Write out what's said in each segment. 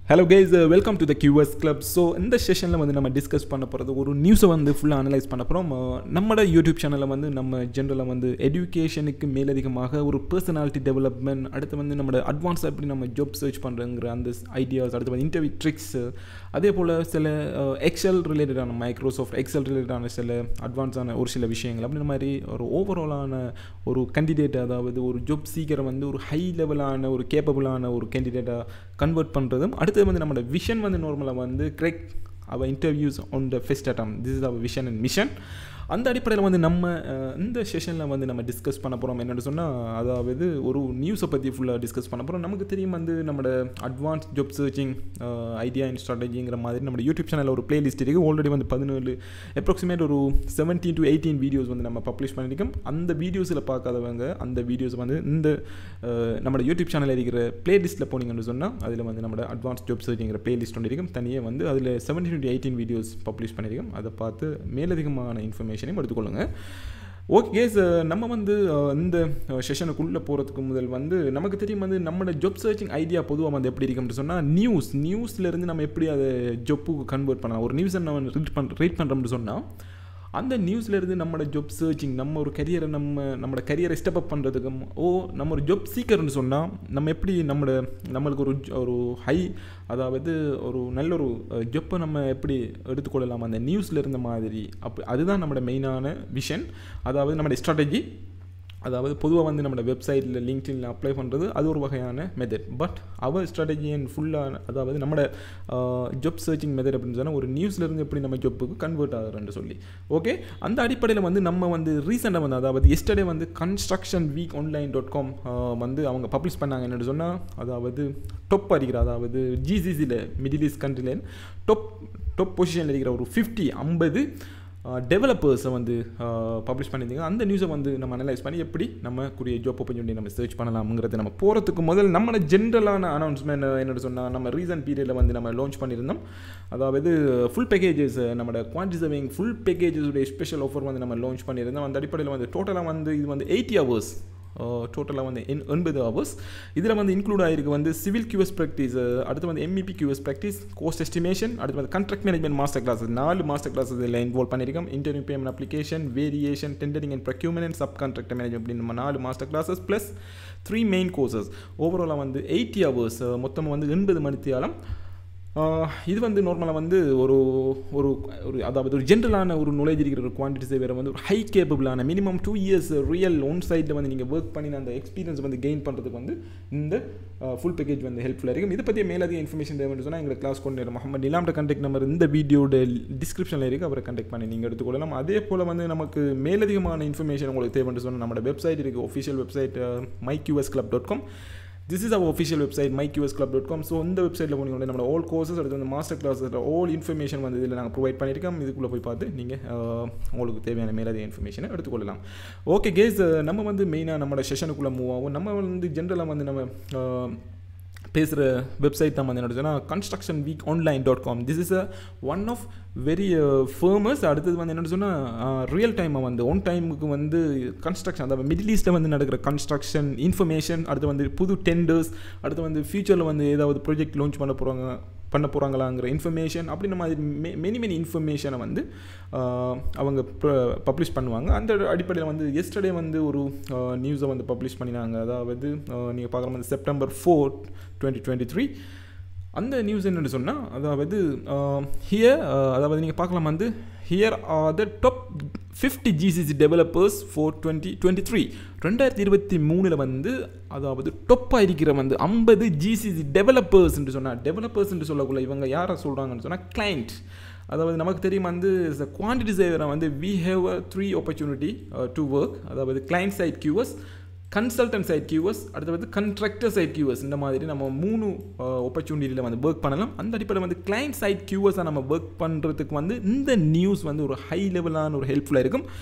hello guys welcome to the QS club so இந்த செஷனில் வந்து நம்ம டிஸ்கஸ் பண்ண போகிறது ஒரு நியூஸை வந்து ஃபுல்லாக அனலைஸ் பண்ண போகிறோம் நம்மளோட யூடியூப் சேனலில் வந்து நம்ம ஜென்ரலாக வந்து எஜுகேஷனுக்கு மேலதிகமாக ஒரு பர்சனாலிட்டி டெவலப்மெண்ட் அடுத்து வந்து நம்மளோட அட்வான்ஸ் எப்படி நம்ம ஜாப் சர்ச் பண்ணுறங்கிற அந்த ஐடியாஸ் அடுத்து வந்து இன்டர்வியூ ட்ரிக்ஸ் அதே போல் சில எக்ஸல் ரிலேட்டடான மைக்ரோசாஃப்ட் எக்ஸல் ரிலேட்டடான சில அட்வான்ஸான ஒரு சில விஷயங்கள் அப்படின்ற மாதிரி ஒரு ஓவராலான ஒரு கேண்டிடேட் அதாவது ஒரு ஜாப் சீக்கிரம் வந்து ஒரு ஹை லெவலான ஒரு கேப்பபிளான ஒரு கேண்டிடேட்டாக கன்வெர்ட் பண்ணுறதும் அடுத்தது வந்து நம்மளோட விஷன் வந்து நார்மலாக வந்து கிரெக் our interviews on the first attempt this is our vision and mission அந்த அடிப்படையில் வந்து நம்ம இந்த செஷனில் வந்து நம்ம டிஸ்கஸ் பண்ண போகிறோம் என்னென்னு சொன்னால் அதாவது ஒரு நியூஸை பற்றி ஃபுல்லாக டிஸ்கஸ் பண்ண போகிறோம் நமக்கு தெரியும் வந்து நம்மளோட advance job searching idea and ஸ்ட்ராட்டஜிங்கிற மாதிரி நம்ம யூடியூப் சேனலில் ஒரு பிளேலிஸ்ட் இருக்குது ஆல்ரெடி வந்து பதினேழு அப்ராக்சிமேட் ஒரு செவன்டீன் டு எயிட்டீன் வீடியோஸ் வந்து நம்ம பப்ளிஷ் பண்ணியிருக்கோம் அந்த வீடியோஸில் பார்க்காதவங்க அந்த வீடியோஸ் வந்து இந்த நம்மளோட யூடியூப் சேனலில் இருக்கிற பிளேலிஸ்ட்டில் போனீங்கன்னு சொன்னால் அதில் வந்து நம்மளோட அட்வான்ஸ் ஜாப் சர்ச்சிங்கிற பிளேலிஸ்ட் ஒன்று இருக்கும் தனியாக வந்து அதில் seventeen to eighteen videos publish பண்ணியிருக்கோம் அதை பார்த்து மேலதிகமான இன்ஃபர்மேஷன் இன்ஃபர்மேஷனையும் எடுத்துக்கொள்ளுங்க ஓகே கேஸ் நம்ம வந்து இந்த செஷனுக்குள்ளே போகிறதுக்கு முதல் வந்து நமக்கு தெரியும் வந்து நம்மளோட ஜாப் சர்ச்சிங் ஐடியா பொதுவாக வந்து எப்படி இருக்கும்னு சொன்னால் நியூஸ் நியூஸ்லேருந்து நம்ம எப்படி அதை ஜொப்புக்கு கன்வெர்ட் பண்ணலாம் ஒரு நியூஸை நம்ம ரீட் பண்ண ரீட் பண்ணுறோம்னு சொன்னால் அந்த நியூஸ்லேருந்து நம்மளோட ஜாப் சர்ச்சிங் நம்ம ஒரு கரியரை நம்ம நம்மளோட கரியரை ஸ்டெப் அப் பண்ணுறதுக்கும் ஓ நம்ம ஒரு ஜாப் சீக்கர்னு சொன்னால் நம்ம எப்படி நம்மளோட நம்மளுக்கு ஒரு ஒரு ஹை அதாவது ஒரு நல்ல ஒரு ஜப்பை நம்ம எப்படி எடுத்துக்கொள்ளலாம் அந்த நியூஸில் இருந்த மாதிரி அப்போ அதுதான் நம்மளோட மெயினான விஷன் அதாவது நம்மளோட ஸ்ட்ராட்டஜி அதாவது பொதுவாக வந்து நம்மளோட வெப்சைட்டில் லிங்க்டின்ல அப்ளை பண்ணுறது அது ஒரு வகையான method but our strategy and ஃபுல்லாக அதாவது நம்மளோட ஜாப் சர்ச்சிங் மெத்தட் அப்படின்னு சொன்னால் ஒரு நியூஸ்லேருந்து எப்படி நம்ம ஜப்புக்கு கன்வெர்ட் ஆகுறேன்னு சொல்லி ஓகே அந்த அடிப்படையில் வந்து நம்ம வந்து ரீசெண்டாக வந்து அதாவது எஸ்டர்டே வந்து construction week online dot com வந்து அவங்க பப்ளிஷ் பண்ணாங்க என்னென்னு சொன்னால் அதாவது டொப் அடிக்கிற அதாவது ஜிசிசியில் மிடில் ஈஸ்ட் கண்ட்ரிலேருந்து டொப் டொப் பொசிஷனில் இருக்கிற ஒரு ஃபிஃப்டி ஐம்பது டெவலப்பர்ஸை வந்து பப்ளிஷ் பண்ணியிருந்தீங்க அந்த நியூஸை வந்து நம்ம அனலைஸ் பண்ணி எப்படி நம்ம கூடிய ஜாப் ஆப்பர்ச்சுனிட்டி நம்ம சர்ச் பண்ணலாம்ங்கிறது நம்ம போகிறதுக்கு முதல் நம்மளோட ஜென்ரலான அனௌன்ஸ்மெண்ட் என்னென்னு சொன்னால் நம்ம ரீசன்ட் பீரியடில் வந்து நம்ம லான்ச் பண்ணியிருந்தோம் அதாவது ஃபுல் பேக்கேஜஸ் நம்மளோட குவான்டி சர்விங் ஃபுல் பேக்கேஜஸுடைய ஸ்பெஷல் ஆஃபர் வந்து நம்ம லான்ச் பண்ணியிருந்தோம் அந்த அடிப்படையில் வந்து டோட்டலாக வந்து இது வந்து எயிட்டி ஹவர்ஸ் டோட்டலாக வந்து என் எண்பது ஹவர்ஸ் இதில் வந்து இன்க்ளூட் ஆகிருக்கு வந்து சிவில் கியூஎஸ் ப்ராக்டிஸ் அடுத்து வந்து MEP QS practice cost estimation அடுத்து வந்து கண்ட்ராக்ட் மேனேஜ்மெண்ட் மாஸ்டர் கிளாஸஸ் நாலு மாஸ்டர் கிளாஸஸ் இதில் இன்வால்வ் பண்ணியிருக்கோம் interview payment application variation tendering and procurement and subcontract management அப்படின்னு நம்ம நாலு master classes plus three main courses ஓவராலாக வந்து எயிட்டி ஹவர்ஸ் மொத்தமாக வந்து எண்பது மணித்தியாலம் இது வந்து நார்மலாக வந்து ஒரு ஒரு ஒரு அதாவது ஒரு ஜென்ரலான ஒரு நாலேஜ் இருக்கிற ஒரு குவான்டிட்டிஸை வேறு வந்து ஒரு ஹை கேப்பபிளான minimum two years real one சைடில் வந்து நீங்கள் ஒர்க் பண்ணி அந்த எக்ஸ்பீரியன்ஸ் வந்து கெயின் பண்ணுறதுக்கு வந்து இந்த ஃபுல் பேக்கேஜ் வந்து ஹெல்ப்ஃபுல்லாக இருக்கும் இதை பற்றி மேலதிக இன்ஃபர்மேஷன் தேவைன்னு சொன்னால் எங்களை கிளாஸ் கொண்டு முகமது நிலாம்ட கண்டெக்ட் நம்பர் இந்த வீடியோட டிஸ்கிரிப்ஷனில் இருக்குது அவரை கண்டெக்ட் பண்ணி நீங்கள் எடுத்துக்கொள்ளலாம் அதே போல் வந்து நமக்கு மேலதிகமான இன்ஃபர்மேஷன் உங்களுக்கு தேவைன்னு சொன்னால் நம்மளோட வெப்சைட் இருக்குது official website my QS club dot com this is our official website my QS club dot com so இந்த வெப்சைட்டில் போனீங்க நம்ம ஆல் கோர்சஸ் அடுத்து வந்து மாஸ்டர் கிளாஸஸ் ஆல் இன்ஃபர்மேஷன் வந்து இதில் நாங்கள் ப்ரொவைட் பண்ணியிருக்கோம் இதுக்குள்ளே போய் பார்த்து நீங்கள் உங்களுக்கு தேவையான மேலதிக இன்ஃபர்மேஷனை எடுத்துக்கொள்ளலாம் ஓகே கேஸ் நம்ம வந்து மெயினாக நம்மளோட செஷனுக்குள்ளே மூவ் ஆகும் நம்ம வந்து ஜென்ரலாக வந்து நம்ம பேசுகிற வெப்சைட் தான் வந்து என்ன சொன்னால் construction week online dot com this is a one of very famous அடுத்தது வந்து என்னென்னு சொன்னால் ரியல் டைமை வந்து ஒன் டைமுக்கு வந்து கன்ஸ்ட்ரக்ஷன் அதாவது மிடில் ஈஸ்ட்டில் வந்து நடக்கிற கன்ஸ்ட்ரக்ஷன் இன்ஃபர்மேஷன் அடுத்து வந்து புது டெண்டர்ஸ் அடுத்து வந்து ஃபியூச்சரில் வந்து ஏதாவது ப்ராஜெக்ட் லான்ச் பண்ண போகிறாங்க பண்ண போகிறாங்களாங்கிற இன்ஃபர்மேஷன் அப்படி இந்த மாதிரி மெ மெனி மெனி இன்ஃபர்மேஷனை வந்து அவங்க பப்ளிஷ் பண்ணுவாங்க அந்த அடிப்படையில் வந்து எஸ்டர்டே வந்து ஒரு நியூஸை வந்து பப்ளிஷ் பண்ணினாங்க அதாவது நீங்கள் பார்க்குற மாதிரி September four twenty twenty three அந்த நியூஸ் என்னென்னு சொன்னால் அதாவது ஹியர் அதாவது நீங்கள் பார்க்கலாம் வந்து here are the top fifty GCC developers for twenty twenty three ரெண்டாயிரத்தி இருபத்தி மூணில் வந்து அதாவது டொப்பாக இருக்கிற வந்து ஐம்பது ஜிசிசி டெவலப்பர்ஸ் என்று சொன்னால் டெவலப்பர்ஸ் என்று சொல்லக்குள்ள இவங்க யாரை சொல்கிறாங்கன்னு சொன்னால் கிளைண்ட் அதாவது நமக்கு தெரியும் வந்து குவான்டிட்டி சேவரை வந்து we have a three opportunity to work அதாவது client side QS consultant side QS அடுத்து வந்து கண்ட்ராக்டர் சைட் கியூஎஸ் இந்த மாதிரி நம்ம மூணு ஆப்பர்ச்சுனிட்டியில் வந்து ஒர்க் பண்ணலாம் அந்த அடிப்படையில் வந்து கிளைண்ட் சைட் கியூஎஸாக நம்ம ஒர்க் பண்ணுறதுக்கு வந்து இந்த நியூஸ் வந்து ஒரு ஹை லெவலான ஒரு ஹெல்ப்ஃபுல்லாக இருக்கும்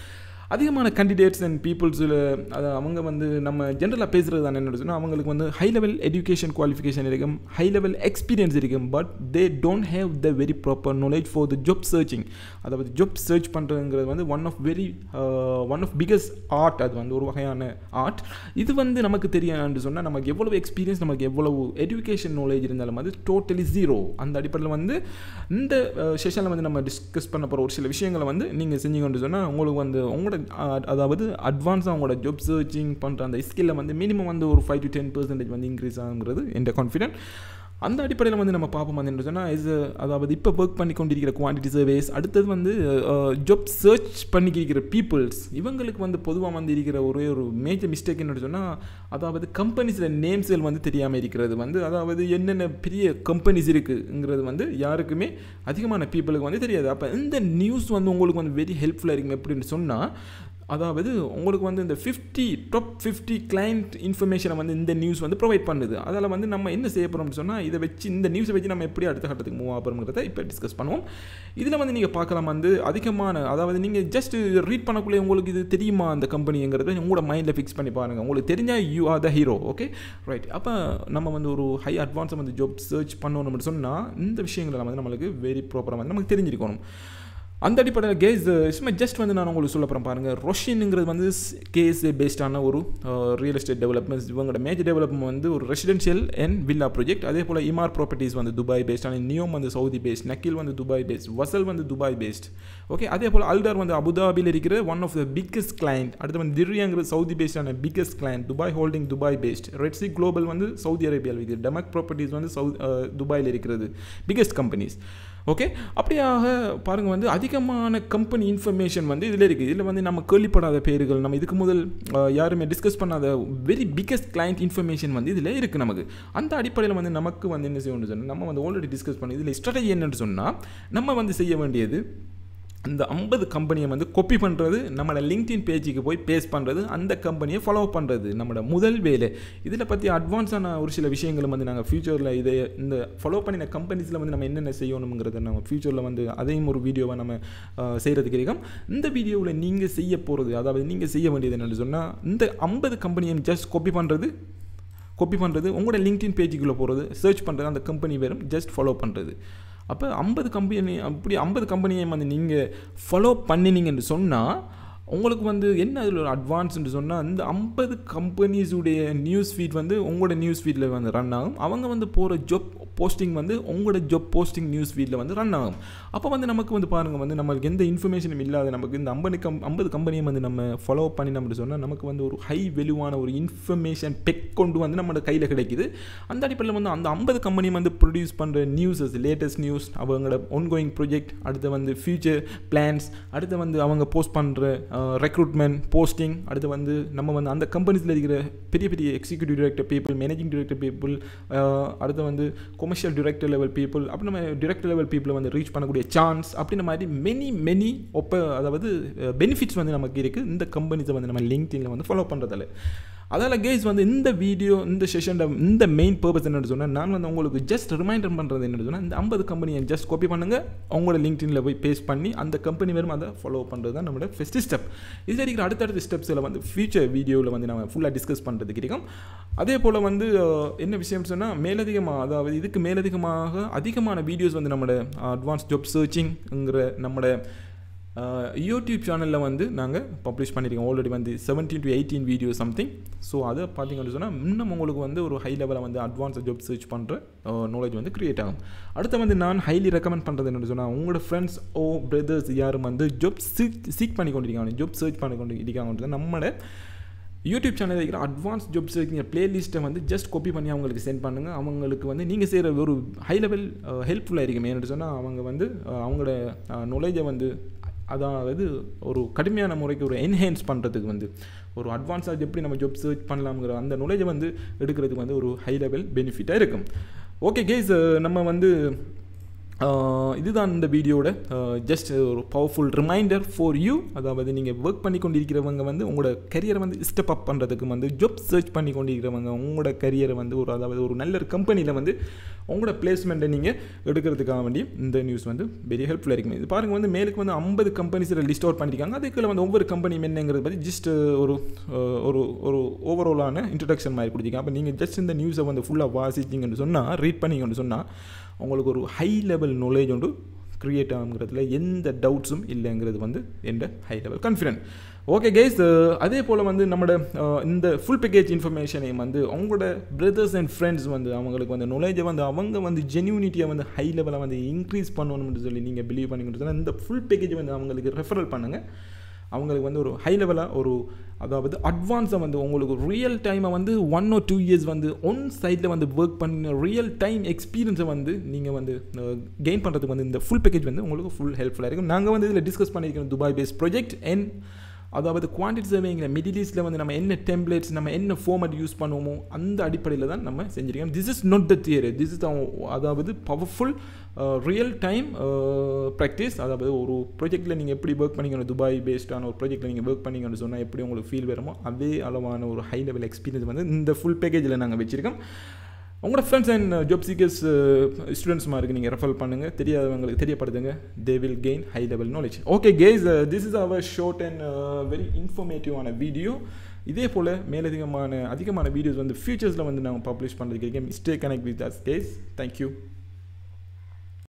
அதிகமான கேண்டிடேட்ஸ் அண்ட் பீப்புள்ஸில் அது அவங்க வந்து நம்ம ஜென்ரலாக பேசுகிறது தான் என்ன சொன்னால் அவங்களுக்கு வந்து ஹை லெவல் எஜுகேஷன் குவாலிஃபிகேஷன் இருக்கும் ஹை லெவல் எக்ஸ்பீரியன்ஸ் இருக்கும் but they don't have the very proper knowledge for the job searching அதாவது ஜாப் சர்ச் பண்ணுறதுங்கிறது வந்து one of very one of biggest art அது வந்து ஒரு வகையான ஆர்ட் இது வந்து நமக்கு தெரியான்னு சொன்னால் நமக்கு எவ்வளவு எக்ஸ்பீரியன்ஸ் நமக்கு எவ்வளவு எஜுகேஷன் நாலேஜ் இருந்தாலும் அது டோட்டலி ஜீரோ அந்த அடிப்படையில் வந்து இந்த செஷனில் வந்து நம்ம டிஸ்கஸ் பண்ண போகிற ஒரு சில விஷயங்களை வந்து நீங்கள் செஞ்சீங்கன்னு சொன்னால் உங்களுக்கு வந்து உங்களோட அதாவது அட்வான்ஸாக உங்களோட ஜாப் சர்ச்சிங் பண்ணுற அந்த ஸ்கில்லை வந்து மினிமம் வந்து ஒரு ஃபைவ் டு டென் பர்சன்டேஜ் வந்து இன்க்ரீஸ் ஆகுங்கிறது என்ற கான்ஃபிடென்ட் அந்த அடிப்படையில் வந்து நம்ம பார்ப்போம் வந்து என்ன சொன்னால் இஸ் அதாவது இப்போ ஒர்க் பண்ணி கொண்டிருக்கிற குவான்டிட்டி சர்வேஸ் அடுத்தது வந்து ஜாப் சர்ச் பண்ணிக்கிற பீப்புள்ஸ் இவங்களுக்கு வந்து பொதுவாக வந்து இருக்கிற ஒரே ஒரு மேஜர் மிஸ்டேக் என்ன சொன்னால் அதாவது கம்பெனிஸில் நேம்ஸ்கள் வந்து தெரியாமல் இருக்கிறது வந்து அதாவது என்னென்ன பெரிய கம்பெனிஸ் இருக்குங்கிறது வந்து யாருக்குமே அதிகமான பீப்புளுக்கு வந்து தெரியாது அப்போ இந்த நியூஸ் வந்து உங்களுக்கு வந்து வெரி ஹெல்ப்ஃபுல்லாக இருக்கும் எப்படின்னு சொன்னால் அதாவது உங்களுக்கு வந்து இந்த ஃபிஃப்டி டாப் ஃபிஃப்டி கிளைண்ட் இன்ஃபர்மேஷனை வந்து இந்த நியூஸ் வந்து ப்ரொவைட் பண்ணுது அதில் வந்து நம்ம என்ன செய்ய போகிறோம்னு சொன்னால் இதை வச்சு இந்த நியூஸை வச்சு நம்ம எப்படி அடுத்த கட்டத்துக்கு மூவ் ஆகிறோங்கிறத இப்போ டிஸ்கஸ் பண்ணுவோம் இதில் வந்து நீங்கள் பார்க்கலாம் வந்து அதிகமான அதாவது நீங்கள் ஜஸ்ட் ரீட் பண்ணக்குள்ளே உங்களுக்கு இது தெரியுமா அந்த கம்பெனிங்கிறத உங்களோட மைண்டில் ஃபிக்ஸ் பண்ணி பாருங்கள் உங்களுக்கு தெரிஞ்சால் you are the hero okay right அப்போ நம்ம வந்து ஒரு ஹை அட்வான்ஸை வந்து ஜாப் சர்ச் பண்ணணும்னு சொன்னால் இந்த விஷயங்களை வந்து நம்மளுக்கு வெரி ப்ராப்பராக வந்து நமக்கு தெரிஞ்சிருக்கணும் அந்த அடிப்படையில் கேஸ் சும்மா ஜஸ்ட் வந்து நான் உங்களுக்கு சொல்ல போகிறேன் பாருங்கள் ரொஷின்ங்கிறது வந்து கேஸ் பேஸ்டான ஒரு ரியல் எஸ்டேட் டெவலப்மெண்ட்ஸ் இவங்களோட மேஜர் டெவலப்மெண்ட் வந்து ஒரு ரெசிடென்ஷியல் அண்ட் வில்லா ப்ராஜெக்ட் அதே போல் இமார் ப்ராப்பர்ட்டிஸ் வந்து துபாய் பேஸ்டான நியோம் வந்து சவுதி பேஸ்ட் நக்கில் வந்து துபாய் பேஸ்ட் வசல் வந்து துபாய் பேஸ்ட் ஓகே அதே போல் அல்டார் வந்து அபுதாபியில் இருக்கிற one of the biggest client அடுத்து வந்து திரியாங்கிறது சவுதி பேஸ்டான biggest client Dubai Holding Dubai based Red Sea Global வந்து சவுதி அரேபியாவில் இருக்குது டெமக் ப்ராப்பர்ட்டிஸ் வந்து சவுத் துபாயில் இருக்கிறது பிக்கஸ்ட் கம்பெனிஸ் ஓகே அப்படியாக பாருங்கள் வந்து அதிகமான கம்பெனி இன்ஃபர்மேஷன் வந்து இதில் இருக்குது இதில் வந்து நம்ம கேள்விப்படாத பேர்கள் நம்ம இதுக்கு முதல் யாருமே டிஸ்கஸ் பண்ணாத வெரி பிக்கஸ்ட் கிளைண்ட் இன்ஃபர்மேஷன் வந்து இதில் இருக்குது நமக்கு அந்த அடிப்படையில் வந்து நமக்கு வந்து என்ன செய்யணும்னு சொன்னால் நம்ம வந்து ஆல்ரெடி டிஸ்கஸ் பண்ணி இதில் ஸ்ட்ராட்டஜி என்னன்னு சொன்னால் நம்ம வந்து செய்ய வேண்டியது இந்த ஐம்பது கம்பெனியை வந்து கொப்பி பண்ணுறது நம்மளோட லிங்க்டின் பேஜுக்கு போய் பேஸ் பண்ணுறது அந்த கம்பெனியை ஃபாலோ பண்ணுறது நம்மளோட முதல் வேலை இதில் பற்றி அட்வான்ஸான ஒரு சில விஷயங்களும் வந்து நாங்கள் ஃப்யூச்சரில் இதை இந்த ஃபாலோ பண்ணின கம்பெனிஸில் வந்து நம்ம என்னென்ன செய்யணுங்கிறத நம்ம ஃப்யூச்சரில் வந்து அதையும் ஒரு வீடியோவை நம்ம செய்கிறதுக்கு இருக்கோம் இந்த வீடியோவில் நீங்கள் செய்ய போகிறது அதாவது நீங்கள் செய்ய வேண்டியது என்னென்னு சொன்னால் இந்த ஐம்பது கம்பெனியை ஜஸ்ட் கொப்பி பண்ணுறது கொப்பி பண்ணுறது உங்களோட லிங்க்டின் பேஜுக்குள்ளே போகிறது சர்ச் பண்ணுறது அந்த கம்பெனி வெறும் ஜஸ்ட் ஃபாலோ பண்ணுறது அப்போ ஐம்பது கம்பெனி அப்படி ஐம்பது கம்பெனியை வந்து நீங்கள் ஃபாலோ பண்ணினீங்கன்னு சொன்னால் உங்களுக்கு வந்து என்ன அதில் ஒரு அட்வான்ஸ்ன்னு சொன்னால் இந்த ஐம்பது கம்பெனிஸுடைய நியூஸ் ஃபீட் வந்து உங்களோட நியூஸ் ஃபீட்டில் வந்து ரன் ஆகும் அவங்க வந்து போகிற ஜாப் போஸ்டிங் வந்து உங்களோட ஜாப் போஸ்டிங் நியூஸ் ஃபீல்டில் வந்து ரன் ஆகும் அப்போ வந்து நமக்கு வந்து பாருங்கள் வந்து நம்மளுக்கு எந்த இன்ஃபர்மேஷனும் இல்லாத நமக்கு இந்த ஐம்பது கம் ஐம்பது கம்பெனியை வந்து நம்ம ஃபாலோ பண்ணி நம்ம சொன்னால் நமக்கு வந்து ஒரு ஹை வெலுவான ஒரு இன்ஃபர்மேஷன் பெக் கொண்டு வந்து நம்மளோட கையில் கிடைக்குது அந்த அடிப்படையில் வந்து அந்த ஐம்பது கம்பெனி வந்து ப்ரொடியூஸ் பண்ணுற நியூஸஸ் லேட்டஸ்ட் நியூஸ் அவங்களோட ஒன்கோயிங் ப்ராஜெக்ட் அடுத்து வந்து ஃபியூச்சர் பிளான்ஸ் அடுத்து வந்து அவங்க போஸ்ட் பண்ணுற ரெக்ரூட்மெண்ட் போஸ்டிங் அடுத்து வந்து நம்ம வந்து அந்த கம்பெனிஸில் இருக்கிற பெரிய பெரிய executive director people managing director people அடுத்து வந்து கொமர்ஷியல் டிரெக்டர் லெவல் பீப்புள் அப்படி நம்ம டிரெக்டர் லெவல் பீப்புளை வந்து ரீச் பண்ணக்கூடிய சான்ஸ் அப்படின்ற மாதிரி மெனி மெனி ஒப்ப அதாவது பெனிஃபிட்ஸ் வந்து நமக்கு இருக்குது இந்த கம்பெனிஸை வந்து நம்ம லிங்க்டின்ல வந்து ஃபாலோ பண்ணுறதால அதால் கேஸ் வந்து இந்த வீடியோ இந்த செஷன் இந்த மெயின் பர்பஸ் என்னென்னு சொன்னால் நான் வந்து உங்களுக்கு ஜஸ்ட் ரிமைண்டர் பண்ணுறது என்னென்னு சொன்னால் இந்த ஐம்பது கம்பெனியை ஜஸ்ட் காப்பி பண்ணுங்கள் உங்களோட லிங்க்டின்ல போய் பேஸ்ட் பண்ணி அந்த கம்பெனி வெறும் அதை ஃபாலோ பண்ணுறது தான் நம்மளோட ஃபஸ்ட்டு ஸ்டெப் இதில் இருக்கிற அடுத்தடுத்த ஸ்டெப்ஸில் வந்து ஃபியூச்சர் வீடியோவில் வந்து நம்ம ஃபுல்லாக டிஸ்கஸ் பண்ணுறது கிடைக்கும் அதே போல் வந்து என்ன விஷயம் சொன்னால் மேலதிகமாக அதாவது இதுக்கு மேலதிகமாக அதிகமான வீடியோஸ் வந்து நம்மளோட அட்வான்ஸ் ஜாப் சர்ச்சிங்ங்கிற நம்மளோட யூடியூப் சேனலில் வந்து நாங்கள் பப்ளிஷ் பண்ணியிருக்கோம் ஆல்ரெடி வந்து seventeen to eighteen video something so அதை பார்த்தீங்கன்னு சொன்னால் இன்னும் உங்களுக்கு வந்து ஒரு ஹை லெவலில் வந்து அட்வான்ஸ் ஜாப் சர்ச் பண்ணுற நாலேஜ் வந்து க்ரியேட் ஆகும் அடுத்து வந்து நான் ஹைலி ரெக்கமெண்ட் பண்ணுறது என்னென்னு சொன்னால் உங்களோட ஃப்ரெண்ட்ஸ் ஓ பிரதர்ஸ் யாரும் வந்து ஜாப் சீக் சீக் பண்ணி கொண்டிருக்காங்க ஜாப் சர்ச் பண்ணி கொண்டு இருக்காங்கன்றது நம்மளோட யூடியூப் சேனலில் இருக்கிற அட்வான்ஸ் ஜாப் சர்ச்சிங் பிளேலிஸ்ட்டை வந்து ஜஸ்ட் காப்பி பண்ணி அவங்களுக்கு சென்ட் பண்ணுங்கள் அவங்களுக்கு வந்து நீங்கள் செய்கிற ஒரு ஹை லெவல் ஹெல்ப்ஃபுல்லாக இருக்குமே என்னென்னு சொன்னால் அவங்க வந்து அவங்களோட நாலேஜை வந்து அதாவது ஒரு கடுமையான முறைக்கு ஒரு என்ஹான்ஸ் பண்ணுறதுக்கு வந்து ஒரு அட்வான்ஸாக எப்படி நம்ம ஜாப் சர்ச் பண்ணலாம்ங்கிற அந்த நாலேஜை வந்து எடுக்கிறதுக்கு வந்து ஒரு ஹை லெவல் பெனிஃபிட்டாக இருக்கும் ஓகே கேஸ் நம்ம வந்து இதுதான் இந்த வீடியோட ஜஸ்ட் ஒரு பவர்ஃபுல் ரிமைண்டர் ஃபார் யூ அதாவது நீங்கள் ஒர்க் பண்ணி கொண்டிருக்கிறவங்க வந்து உங்களோட கரியரை வந்து ஸ்டெப் அப் பண்ணுறதுக்கு வந்து ஜாப் சர்ச் பண்ணி கொண்டிருக்கிறவங்க உங்களோட கரியரை வந்து ஒரு அதாவது ஒரு நல்ல கம்பெனியில் வந்து உங்களோட பிளேஸ்மெண்ட்டை நீங்கள் எடுக்கிறதுக்காக வேண்டி இந்த நியூஸ் வந்து வெரி ஹெல்ப்ஃபுல்லாக இருக்கும் இது பாருங்கள் வந்து மேலுக்கு வந்து ஐம்பது கம்பெனிஸில் லிஸ்ட் அவுட் பண்ணியிருக்காங்க அதுக்குள்ள வந்து ஒவ்வொரு கம்பெனியும் என்னங்கிறத பற்றி ஜஸ்ட் ஒரு ஒரு ஒரு ஓவராலான இன்ட்ரடக்ஷன் மாதிரி கொடுத்திருக்காங்க அப்போ நீங்கள் ஜஸ்ட் இந்த நியூஸை வந்து ஃபுல்லாக வாசிச்சிங்கன்னு சொன்னால் ரீட் பண்ணிங்கன்னு சொன்னால் உங்களுக்கு ஒரு ஹை லெவல் நாலேஜ் உண்டு க்ரியேட் ஆகுங்கிறதுல எந்த டவுட்ஸும் இல்லைங்கிறது வந்து எந்த high level confident okay guys அதே போல் வந்து நம்மளோட இந்த ஃபுல் பேக்கேஜ் இன்ஃபர்மேஷனையும் வந்து அவங்களோட பிரதர்ஸ் அண்ட் ஃப்ரெண்ட்ஸ் வந்து அவங்களுக்கு வந்து நாலேஜை வந்து அவங்க வந்து ஜென்யூனிட்டியை வந்து ஹை லெவலில் வந்து இன்க்ரீஸ் பண்ணணும்னு சொல்லி நீங்கள் பிலீவ் பண்ணிக்கிட்டு சொன்னால் இந்த ஃபுல் பேக்கேஜ் வந்து அவங்களுக்கு ரெஃபரல் பண்ணுங்கள் அவங்களுக்கு வந்து ஒரு ஹை லெவலாக ஒரு அதாவது அட்வான்ஸாக வந்து உங்களுக்கு ரியல் டைமை வந்து ஒன் ஆர் டூ இயர்ஸ் வந்து ஒன் சைடில் வந்து ஒர்க் பண்ண ரியல் டைம் எக்ஸ்பீரியன்ஸை வந்து நீங்கள் வந்து கெயின் பண்ணுறதுக்கு வந்து இந்த ஃபுல் பேக்கேஜ் வந்து உங்களுக்கு ஃபுல் ஹெல்ப்ஃபுல்லாக இருக்கும் நாங்கள் வந்து இதில் டிஸ்கஸ் பண்ணியிருக்கோம் துபாய் பேஸ் ப்ராஜெக்ட் அண்ட் அதாவது குவான்டிட்டி சர்வேங்கில் மிடில் ஈஸ்ட்டில் வந்து நம்ம என்ன டெம்ப்ளேட்ஸ் நம்ம என்ன ஃபார்மேட் யூஸ் பண்ணுவோமோ அந்த அடிப்படையில் தான் நம்ம செஞ்சிருக்கோம் this is not the theory this is அதாவது பவர்ஃபுல் ரியல் டைம் ப்ராக்டிஸ் அதாவது ஒரு ப்ராஜெக்ட்டில் நீங்கள் எப்படி ஒர்க் பண்ணிக்கணும் துபாய் பேஸ்டான ஒரு ப்ராஜெக்ட்டில் நீங்கள் ஒர்க் பண்ணிக்கணும்னு சொன்னால் எப்படி உங்களுக்கு ஃபீல் வருமோ அதே அளவான ஒரு ஹை லெவல் எக்ஸ்பீரியன்ஸ் வந்து இந்த ஃபுல் பேக்கேஜில் நாங்கள் வச்சுருக்கோம் உங்களோட friends and job seekers students மாதிரி நீங்கள் ரெஃபர் பண்ணுங்கள் தெரியாதவங்களுக்கு தெரியப்படுத்துங்க they will gain high level knowledge okay guys this is our short and very இன்ஃபர்மேட்டிவான வீடியோ இதே போல் மேலதிகமான அதிகமான வீடியோஸ் வந்து ஃபியூச்சர்ஸில் வந்து நாங்கள் பப்ளிஷ் பண்ணுறதுக்கு mistake connect with us guys thank you